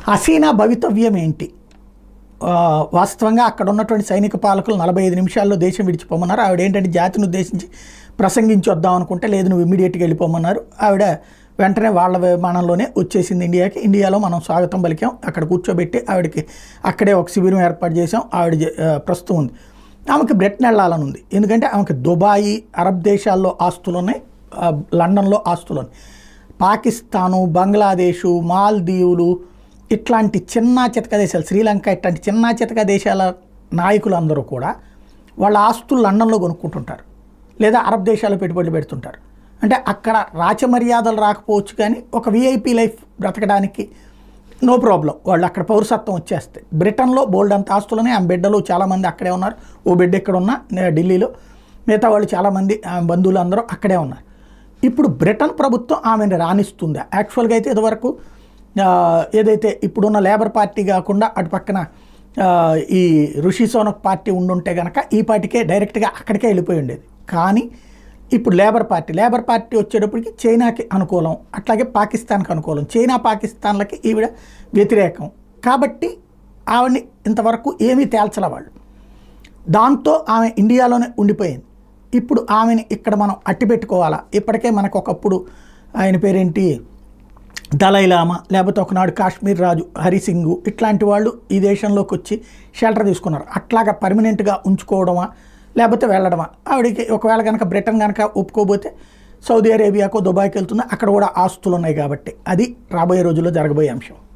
హసీనా భవితవ్యం ఏంటి ఆ, వాస్తవంగా అక్కడ ఉన్నటువంటి సైనిక పాలకులు నలభై ఐదు నిమిషాల్లో దేశం విడిచిపోమన్నారు ఆవిడ ఏంటంటే జాతిని ఉద్దేశించి ప్రసంగించి వద్దాం అనుకుంటే లేదు నువ్వు ఇమ్మీడియట్గా వెళ్ళిపోమన్నారు ఆవిడ వెంటనే వాళ్ళ విమానంలోనే వచ్చేసింది ఇండియాకి ఇండియాలో మనం స్వాగతం పలికాం అక్కడ కూర్చోబెట్టి ఆవిడకి అక్కడే ఒక శిబిరం ఏర్పాటు చేసాం ఆవిడ జ- ఆ, ప్రస్తుతం ఉంది ఆమెకి బ్రిటన్ వెళ్ళాలని ఉంది ఎందుకంటే ఆమెకి దుబాయి అరబ్ దేశాల్లో ఆస్తులు ఉన్నాయి ఆ, లండన్లో ఆస్తులు ఉన్నాయి పాకిస్తాను బంగ్లాదేశు మాల్దీవులు ఇట్లాంటి చిన్న చితక దేశాలు శ్రీలంక ఇట్లాంటి చిన్న చితక దేశాల నాయకులందరూ కూడా వాళ్ళ ఆస్తులు లండన్లో కొనుక్కుంటుంటారు లేదా అరబ్ దేశాల్లో పెట్టుబడులు పెడుతుంటారు అంటే అక్కడ రాచమర్యాదలు రాకపోవచ్చు కానీ ఒక విఐపి లైఫ్ బ్రతకడానికి నో ప్రాబ్లం వాళ్ళు అక్కడ పౌరసత్వం వచ్చేస్తాయి బ్రిటన్లో బోల్డ్ అంత ఆస్తులని ఆమె బిడ్డలు చాలామంది అక్కడే ఉన్నారు ఓ బిడ్డ ఇక్కడ ఉన్న నే- ఢిల్లీలో మిగతా వాళ్ళు చాలామంది ఆమె బంధువులు అందరూ అక్కడే ఉన్నారు ఇప్పుడు బ్రిటన్ ప్రభుత్వం ఆమెను రాణిస్తుందా యాక్చువల్గా అయితే ఇదివరకు ఆ, ఏదైతే ఇప్పుడున్న లేబర్ పార్టీ కాకుండా అటు పక్కన ఆ, ఈ ఋషి సోనక్ పార్టీ ఉండుంటే కనుక ఈ పార్టీకే డైరెక్ట్గా అక్కడికే వెళ్ళిపోయి ఉండేది కానీ ఇప్పుడు లేబర్ పార్టీ లేబర్ పార్టీ వచ్చేటప్పటికి చైనాకి అనుకూలం అట్లాగే పాకిస్తాన్కి అనుకూలం చైనా పాకిస్తాన్లకి ఈవిడ వ్యతిరేకం కాబట్టి ఆవిడని ఇంతవరకు ఏమీ తేల్చలే వాళ్ళు దాంతో ఆమె ఇండియాలోనే ఉండిపోయింది ఇప్పుడు ఆమెని ఇక్కడ మనం అట్టి పెట్టుకోవాలా ఇప్పటికే మనకు ఒకప్పుడు ఆయన పేరేంటి దలైలామా లేకపోతే ఒకనాడు కాశ్మీర్ రాజు హరిసింగు ఇట్లాంటి వాళ్ళు ఈ దేశంలోకి వచ్చి షెల్టర్ తీసుకున్నారు అట్లాగా పర్మనెంట్గా ఉంచుకోవడమా లేకపోతే వెళ్ళడమా ఆవిడకి ఒకవేళ కనుక బ్రిటన్ కనుక ఒప్పుకోబోతే సౌదీ అరేబియాకో దుబాయ్కి వెళ్తుంది అక్కడ కూడా ఆస్తులు ఉన్నాయి కాబట్టి అది రాబోయే రోజుల్లో జరగబోయే అంశం